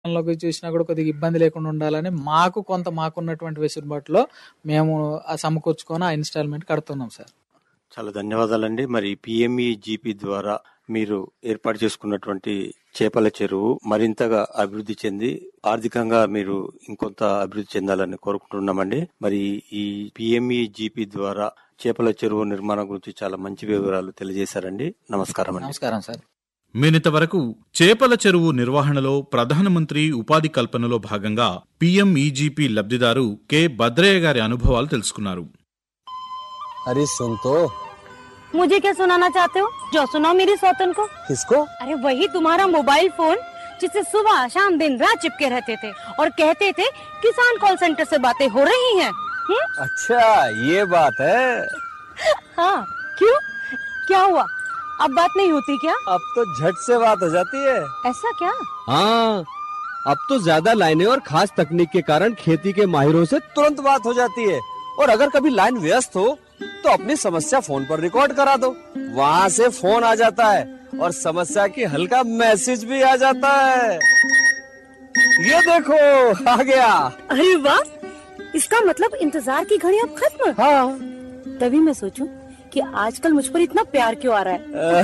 లోకి చూసినా కూడా కొద్దిగా ఇబ్బంది లేకుండా ఉండాలని మాకు కొంత మాకున్నటువంటి వెసులుబాటులో మేము ఆ సమకూర్చుకొని ఆ ఇన్స్టాల్మెంట్ కడుతున్నాం సార్ చాలా ధన్యవాదాలండి మరి పిఎంఈ జీపీ ద్వారా మీరు ఏర్పాటు చేసుకున్నటువంటి చేపల చెరువు మరింతగా అభివృద్ధి చెంది ఆర్థికంగా మీరు ఇంకొంత అభివృద్ధి చెందాలని కోరుకుంటున్నామండి మరి ఈ పిఎంఈ జీపీ ద్వారా చేపల చెరువు నిర్మాణం గురించి చాలా మంచి వివరాలు తెలియజేశారండి నమస్కారం అండి నమస్కారం సార్ మీనింతవరకు చేపల చెరువు నిర్వహణలో ప్రధానమంత్రి ఉపాధి కల్పనలో భాగంగా పీఎంఈజీపీ లబ్ధిదారు కె భద్రయ్య గారి అనుభవాలు తెలుసుకున్నారు अरे सुन तो मुझे क्या सुनाना चाहते हो जो सुनाओ मेरी सौतन को किसको अरे वही तुम्हारा मोबाइल फोन जिससे सुबह शाम दिन रात चिपके रहते थे और कहते थे किसान कॉल सेंटर से बातें हो रही हैं हम्म? अच्छा ये बात है हाँ क्यों क्या हुआ अब बात नहीं होती क्या अब तो झट से बात हो जाती है ऐसा क्या हाँ अब तो ज्यादा लाइनें और खास तकनीक के कारण खेती के माहिरों से तुरंत बात हो जाती है और अगर कभी लाइन व्यस्त हो तो अपनी समस्या फोन पर रिकॉर्ड करा दो वहाँ से फोन आ जाता है और समस्या की हल का मैसेज भी आ जाता है ये देखो आ गया अरे वाह इसका मतलब इंतजार की घड़ी अब खत्म हाँ तभी मैं सोचूं कि आजकल मुझ पर इतना प्यार क्यों आ रहा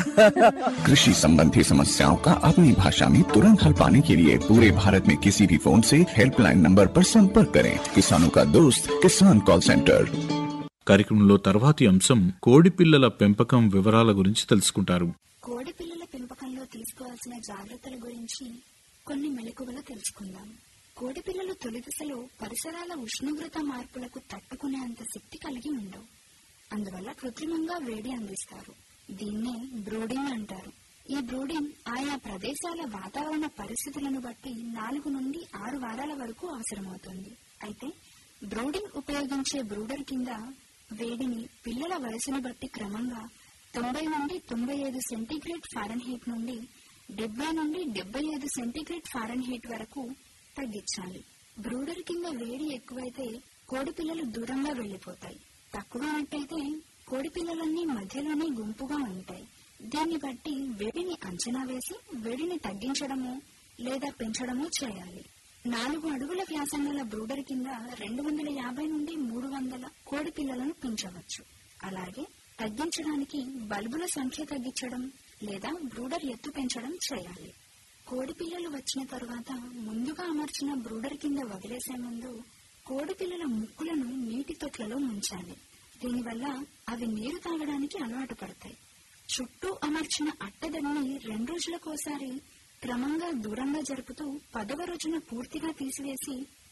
है कृषि संबंधी समस्याओं का अपनी भाषा में तुरंत हल पाने के लिए पूरे भारत में किसी भी फोन से हेल्पलाइन नंबर पर संपर्क करें किसानों का दोस्त किसान कॉल सेंटर కార్యక్రమంలో తర్వాతి అంశం కోడి పిల్లల పెంపకం వివరాల గురించి తెలుసుకుంటారు కోడి పిల్లల పెంపకంలో తీసుకోవాల్సిన జాగ్రత్తల గురించి కొన్ని మెలకువలు తెలుసుకుందాం కోడి పిల్లలు తొలి దశలో పరిసరాల ఉష్ణోగ్రత మార్పులకు తట్టుకునేంత శక్తి కలిగి ఉండవు అందువల్ల కృత్రిమంగా వేడి అందిస్తారు దీన్నే బ్రూడింగ్ అంటారు ఈ బ్రూడింగ్ ఆయా ప్రదేశాల వాతావరణ పరిస్థితులను బట్టి నాలుగు నుండి ఆరు వారాల వరకు అవసరమవుతుంది అయితే బ్రూడింగ్ ఉపయోగించే బ్రూడర్ కింద వేడిని పిల్లల వయసును బట్టి క్రమంగా తొంభై నుండి తొంభై ఐదు సెంటీగ్రేడ్ ఫారెన్హీట్ నుండి డెబ్బై నుండి డెబ్బై ఐదు సెంటీగ్రేడ్ ఫారెన్హీట్ వరకు తగ్గించాలి బ్రూడర్ కింద వేడి ఎక్కువైతే కోడి పిల్లలు దూరంగా వెళ్లిపోతాయి తక్కువ ఉన్నట్టయితే కోడి పిల్లలన్నీ మధ్యలోనే గుంపుగా ఉంటాయి దీన్ని బట్టి వేడిని అంచనా వేసి వేడిని తగ్గించడము లేదా పెంచడము చేయాలి నాలుగు అడుగుల వ్యాసం గల బ్రూడర్ కింద రెండు వందల యాభై నుండి మూడు వందల కోడి పిల్లలను పెంచవచ్చు అలాగే తగ్గించడానికి బల్బుల సంఖ్య తగ్గించడం లేదా బ్రూడర్ ఎత్తు పెంచడం చేయాలి కోడి పిల్లలు వచ్చిన తరువాత ముందుగా అమర్చిన బ్రూడర్ కింద వదిలేసే ముందు కోడి పిల్లల ముక్కులను నీటి తొట్లలో ముంచాలి దీనివల్ల అవి నీరు తాగడానికి అలవాటు పడతాయి చుట్టూ అమర్చిన అట్టదడిని రెండు రోజులకోసారి క్రమంగా దూరంగా జరుపుతూ పదవ రోజున పూర్తిగా తీసివేసి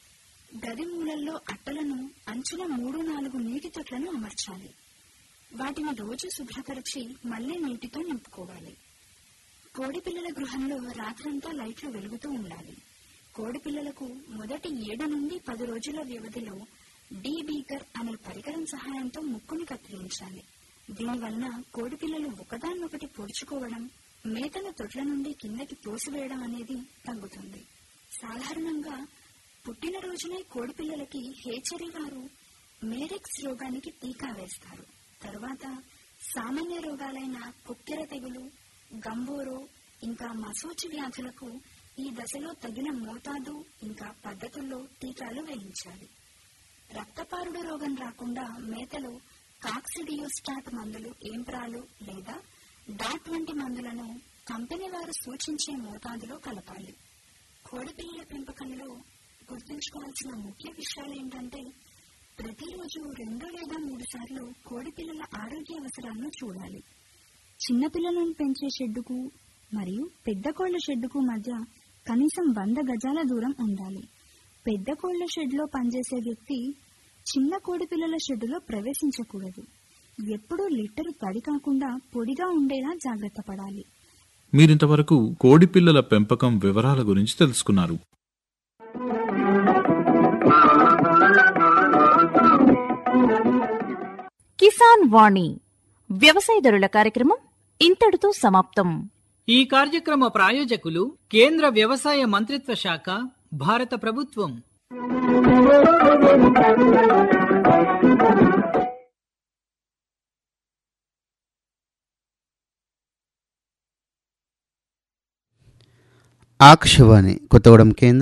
గది మూలల్లో అట్టలను అంచుల మూడు నాలుగు నీటి తొట్లను అమర్చాలి వాటిని రోజు శుభ్రపరిచి మళ్లీ నీటితో నింపుకోవాలి కోడి పిల్లల గృహంలో రాత్రంతా లైట్లు వెలుగుతూ ఉండాలి కోడి పిల్లలకు మొదటి ఏడు నుండి పది రోజుల వ్యవధిలో డీ బీకర్ అనే పరికరం సహాయంతో ముక్కును కత్తిరించాలి దీనివలన కోడి పిల్లలు ఒకదాన్నొకటి పొడుచుకోవడం మేతను తొట్ల నుండి కిందకి తోసివేయడం అనేది తగ్గుతుంది సాధారణంగా పుట్టినరోజునే కోడి పిల్లలకి హేచరి వారు మేరెక్స్ రోగానికి టీకా వేస్తారు తరువాత సామాన్య రోగాలైన కుక్కెర తెగులు గంబోరో ఇంకా మసూచి వ్యాధులకు ఈ దశలో తగిన మోతాదు ఇంకా పద్ధతుల్లో టీకాలు వేయించాలి రక్తపారుడు రోగం రాకుండా మేతలో కాక్సిడియోస్టాట్ మందులు ఏంప్రాలు లేదా డాట్ వంటి మందులను కంపెనీ వారు సూచించే మోతాదులో కలపాలి కోడిపిల్లల పెంపకంలో గుర్తుంచుకోవాల్సిన ముఖ్య విషయాలు ఏంటంటే ప్రతిరోజు రెండు లేదా మూడు సార్లు కోడిపిల్లల ఆరోగ్య అవసరాలను చూడాలి చిన్నపిల్లలను పెంచే షెడ్డుకు మరియు పెద్ద కోళ్ల షెడ్డుకు మధ్య కనీసం వంద గజాల దూరం ఉండాలి పెద్ద కోళ్ల షెడ్లో పనిచేసే వ్యక్తి చిన్న కోడి పిల్లల షెడ్డులో ప్రవేశించకూడదు ఎప్పుడూ లిట్టరు తడి కాకుండా పొడిగా ఉండేలా జాగ్రత్త పడాలి మీరింతవరకు కోడి పిల్లల పెంపకం వివరాల గురించి తెలుసుకున్నారు కిసాన్ వాణి వ్యవసాయదారుల కార్యక్రమం ఇంతటితో సమాప్తం ఈ కార్యక్రమ ప్రాయోజకులు కేంద్ర వ్యవసాయ మంత్రిత్వ శాఖ భారత ప్రభుత్వం ఆకాశవాణి కొత్తగూడెం కేంద్రం